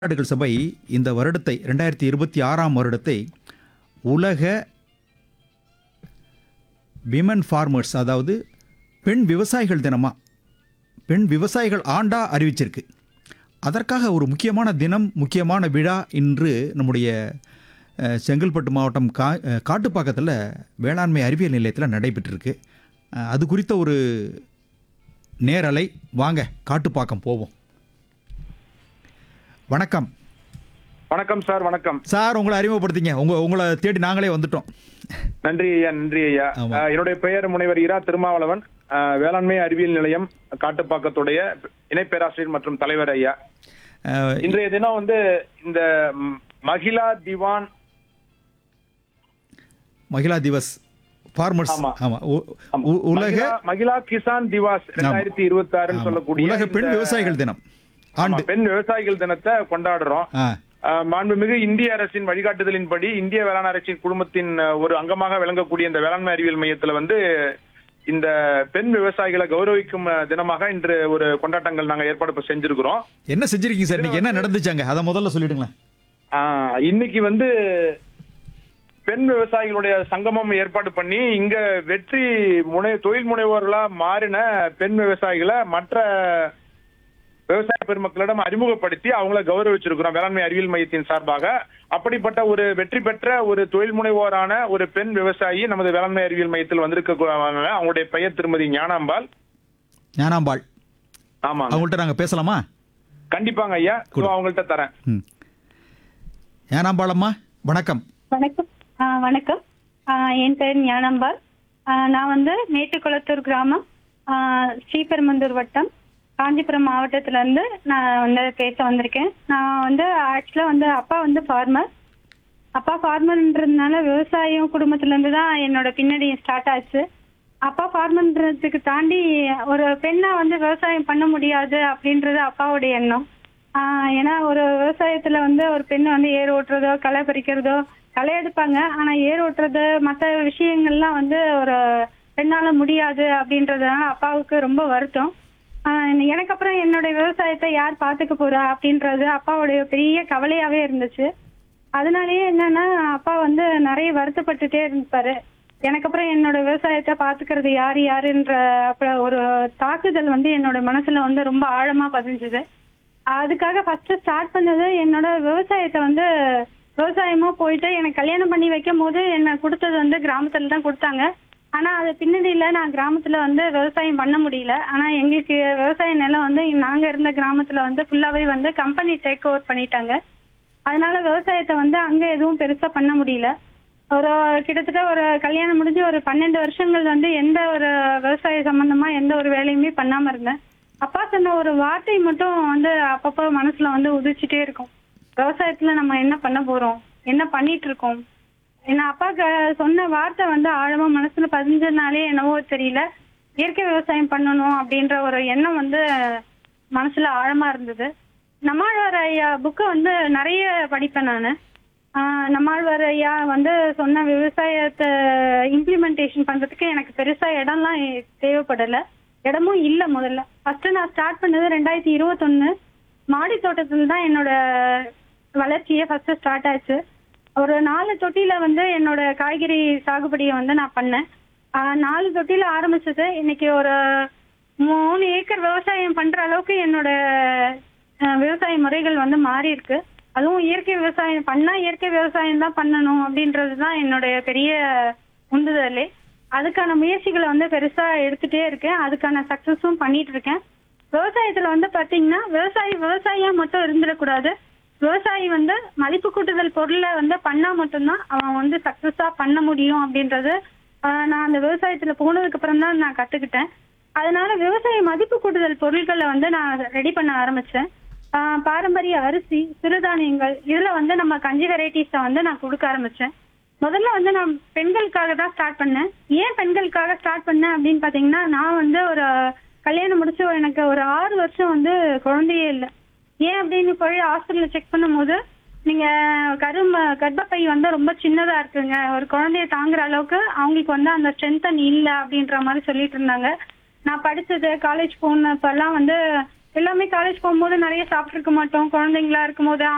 நாடுகள் சபை இந்த வருடத்தை ரெண்டாயிரத்தி இருபத்தி ஆறாம் வருடத்தை உலக விமன் ஃபார்மர்ஸ் அதாவது பெண் விவசாயிகள் தினமா பெண் விவசாயிகள் ஆண்டா அறிவிச்சிருக்கு அதற்காக ஒரு முக்கியமான தினம் முக்கியமான விழா இன்று நம்முடைய அஹ், செங்கல்பட்டு மாவட்டம் கா அஹ், காட்டுப்பாக்கத்தில் வேளாண்மை அறிவியல் நிலையத்தில் நடைபெற்றிருக்கு அஹ், அது குறித்த ஒரு நேரலை வாங்க காட்டுப்பாக்கம் போவோம் வணக்கம் வணக்கம் சார் வணக்கம் சார் உங்களை அறிமுகப்படுத்திங்க உங்க உங்களை தேடி நாங்களே வந்துட்டோம் நன்றி ஐயா நன்றி ஐயா ஆமா. அஹ், என்னுடைய பெயர் முனைவர் இரா திருமாவளவன் அஹ், வேளாண்மை அறிவியல் நிலையம் காட்டுப்பாக்கத்துடைய இணை பேராசிரியர் மற்றும் தலைவர் ஐயா அஹ், இன்றைய தினம் வந்து இந்த ம், மகிழா திவான் மகிழா திவஸ் ஃபார்மர்ஸ் ஆமா. ஆமா உ- உ- உலக மகிழா- மகிழா கிசான் திவாஸ் ரெண்டாயிரத்தி இருபத்தி ஆறுன்னு ஆமா. சொல்லக்கூடிய உலக பெண் இந்த- விவசாயிகள் தினம் ஆமா, ஆண்டு பெண் விவசாயிகள் தினத்தை கொண்டாடுறோம் ஆ அஹ், மாண்புமிகு இந்திய அரசின் வழிகாட்டுதலின்படி இந்திய வேளாண் அரசின் குழுமத்தின் அஹ், ஒரு அங்கமாக விளங்கக்கூடிய இந்த வேளாண்மை அறிவியல் மையத்துல வந்து இந்த பெண் விவசாயிகளை கௌரவிக்கும் அஹ், தினமாக இன்று ஒரு கொண்டாட்டங்கள் நாங்க ஏற்பாடு இப்ப செஞ்சிருக்கிறோம் என்ன செஞ்சிருக்கீங்க சார் இன்னைக்கு என்ன நடந்துச்சாங்க அதை முதல்ல சொல்லிடுங்களேன் ஆஹ், இன்னைக்கு வந்து பெண் விவசாயிகளுடைய சங்கமம் ஏற்பாடு பண்ணி இங்க வெற்றி முனை தொழில் முனைவோர்களா மாறின பெண் விவசாயிகளை மற்ற விவசாய பெருமக்களிடம் அறிமுகப்படுத்தி அவங்கள கௌரவிச்சிருக்கிறோம் வேளாண்மை அறிவியல் மையத்தின் சார்பாக அப்படிப்பட்ட ஒரு வெற்றி பெற்ற ஒரு தொழில் முனைவோரான ஒரு பெண் விவசாயி நமது வேளாண்மை அறிவியல் மையத்தில் வந்திருக்க அவங்களுடைய பெயர் திருமதி ஞானாம்பாள் ஞானாம்பாள் ஆமாங்க அவங்கள்ட்ட நாங்க பேசலாமா கண்டிப்பாங்க ஐயா இதோ அவங்கள்ட்ட தரேன் ம் ஞானாம்பாளம்மா வணக்கம் வணக்கம் ஆ, வணக்கம் ஆ, என் பேர் ஞானம்பாள் ஆ, நான் வந்து மேட்டுக்குளத்தூர் கிராமம் ஆ, ஸ்ரீபெரும்பந்தூர் வட்டம் காஞ்சிபுரம் மாவட்டத்துல இருந்து நான் வந்து பேச வந்திருக்கேன் நான் வந்து ஆக்சுவலா வந்து அப்பா வந்து ஃபார்மர் அப்பா ஃபார்மர்ன்றதுனால விவசாயம் குடும்பத்துல இருந்து தான் என்னோட பின்னாடி ஸ்டார்ட் ஆச்சு அப்பா ஃபார்மர்ன்றதுக்கு தாண்டி ஒரு பெண்ணா வந்து விவசாயம் பண்ண முடியாது அப்படின்றது அப்பாவுடைய எண்ணம் ஆஹ் ஏன்னா ஒரு விவசாயத்துல வந்து ஒரு பெண் வந்து ஏர் ஓட்டுறதோ களை பறிக்கிறதோ களை எடுப்பாங்க ஆனா ஏர் ஓட்டுறது மற்ற விஷயங்கள்லாம் வந்து ஒரு பெண்ணால முடியாது அப்படின்றதுனால அப்பாவுக்கு ரொம்ப வருத்தம் ஆஹ் எனக்கு அப்புறம் என்னுடைய விவசாயத்தை யார் பாத்துக்க போறா அப்படின்றது அப்பாவுடைய பெரிய கவலையாவே இருந்துச்சு அதனாலயே என்னன்னா அப்பா வந்து நிறைய வருத்தப்பட்டுட்டே இருப்பாரு எனக்கு அப்புறம் என்னோட விவசாயத்தை பாத்துக்கிறது யாரு யாருன்ற அப்புறம் ஒரு தாக்குதல் வந்து என்னோட மனசுல வந்து ரொம்ப ஆழமா பதிஞ்சுது அதுக்காக ஃபர்ஸ்ட் ஸ்டார்ட் பண்ணது என்னோட விவசாயத்தை வந்து விவசாயமா போயிட்டு எனக்கு கல்யாணம் பண்ணி வைக்கும் போது என்ன கொடுத்தது வந்து கிராமத்துல தான் கொடுத்தாங்க ஆனா அது பின்னணியில நான் கிராமத்துல வந்து விவசாயம் பண்ண முடியல ஆனா எங்களுக்கு விவசாய நிலம் வந்து நாங்க இருந்த கிராமத்துல வந்து ஃபுல்லாவே வந்து கம்பெனி டேக் ஓவர் பண்ணிட்டாங்க அதனால விவசாயத்தை வந்து அங்க எதுவும் பெருசா பண்ண முடியல ஒரு கிட்டத்தட்ட ஒரு கல்யாணம் முடிஞ்சு ஒரு பன்னெண்டு வருஷங்கள் வந்து எந்த ஒரு விவசாய சம்பந்தமா எந்த ஒரு வேலையுமே பண்ணாம இருந்தேன் அப்பா சொன்ன ஒரு வார்த்தை மட்டும் வந்து அப்பப்போ மனசுல வந்து உதிச்சுட்டே இருக்கும் விவசாயத்துல நம்ம என்ன பண்ண போறோம் என்ன பண்ணிட்டு இருக்கோம் என்ன அப்பாக்கு சொன்ன வார்த்தை வந்து ஆழமா மனசுல பதிஞ்சதுனாலே என்னவோ தெரியல இயற்கை விவசாயம் பண்ணணும் அப்படின்ற ஒரு எண்ணம் வந்து மனசுல ஆழமா இருந்தது நம்மாழ்வார் ஐயா புக்கு வந்து நிறைய படிப்பேன் நான் நம்மாழ்வார் ஐயா வந்து சொன்ன விவசாயத்தை இம்ப்ளிமெண்டேஷன் பண்றதுக்கு எனக்கு பெருசா இடம்லாம் தேவைப்படல இடமும் இல்ல முதல்ல ஃபர்ஸ்ட் நான் ஸ்டார்ட் பண்ணது ரெண்டாயிரத்தி இருபத்தொன்னு மாடி தோட்டத்துல தான் என்னோட வளர்ச்சியே ஃபர்ஸ்ட் ஸ்டார்ட் ஆச்சு ஒரு நாலு தொட்டியில வந்து என்னோட காய்கறி சாகுபடியை வந்து நான் பண்ணேன் ஆஹ் நாலு தொட்டியில ஆரம்பிச்சது இன்னைக்கு ஒரு மூணு ஏக்கர் விவசாயம் பண்ற அளவுக்கு என்னோட அஹ், விவசாய முறைகள் வந்து மாறி இருக்கு அதுவும் இயற்கை விவசாயம் பண்ணா இயற்கை விவசாயம் தான் பண்ணணும் அப்படின்றது தான் என்னுடைய பெரிய உந்துதலே அதுக்கான முயற்சிகளை வந்து பெருசா எடுத்துட்டே இருக்கேன் அதுக்கான சக்சஸும் பண்ணிட்டு இருக்கேன் விவசாயத்துல வந்து பாத்தீங்கன்னா விவசாயி விவசாயியா மட்டும் இருந்துடக்கூடாது விவசாயி வந்து மதிப்பு கூட்டுதல் பொருளை வந்து பண்ணா மட்டும்தான் அவன் வந்து சக்சஸா பண்ண முடியும் அப்படின்றது ஆஹ், நான் அந்த விவசாயத்துல போனதுக்கு அப்புறம் தான் நான் கத்துக்கிட்டேன் அதனால விவசாய மதிப்பு கூட்டுதல் பொருட்களை வந்து நான் ரெடி பண்ண ஆரம்பிச்சேன் ஆஹ், பாரம்பரிய அரிசி சிறுதானியங்கள் இதுல வந்து நம்ம கஞ்சி வெரைட்டிஸை வந்து நான் கொடுக்க ஆரம்பிச்சேன் முதல்ல வந்து நான் பெண்களுக்காக தான் ஸ்டார்ட் பண்ணேன் ஏன் பெண்களுக்காக ஸ்டார்ட் பண்ணேன் அப்படின்னு பாத்தீங்கன்னா நான் வந்து ஒரு கல்யாணம் முடிச்சு எனக்கு ஒரு ஆறு வருஷம் வந்து குழந்தையே இல்லை ஏன் அப்படின்னு போய் ஹாஸ்பிட்டல்ல செக் பண்ணும்போது நீங்க கரும் கர்ப்பப்பை வந்து ரொம்ப சின்னதா இருக்குங்க ஒரு குழந்தைய தாங்குற அளவுக்கு அவங்களுக்கு வந்து அந்த ஸ்ட்ரென்தன் இல்ல அப்படின்ற மாதிரி சொல்லிட்டு இருந்தாங்க நான் படிச்சது காலேஜ் போனப்பெல்லாம் வந்து எல்லாமே காலேஜ் போகும்போது நிறைய சாப்பிட்டுருக்க மாட்டோம் குழந்தைங்களா இருக்கும்போது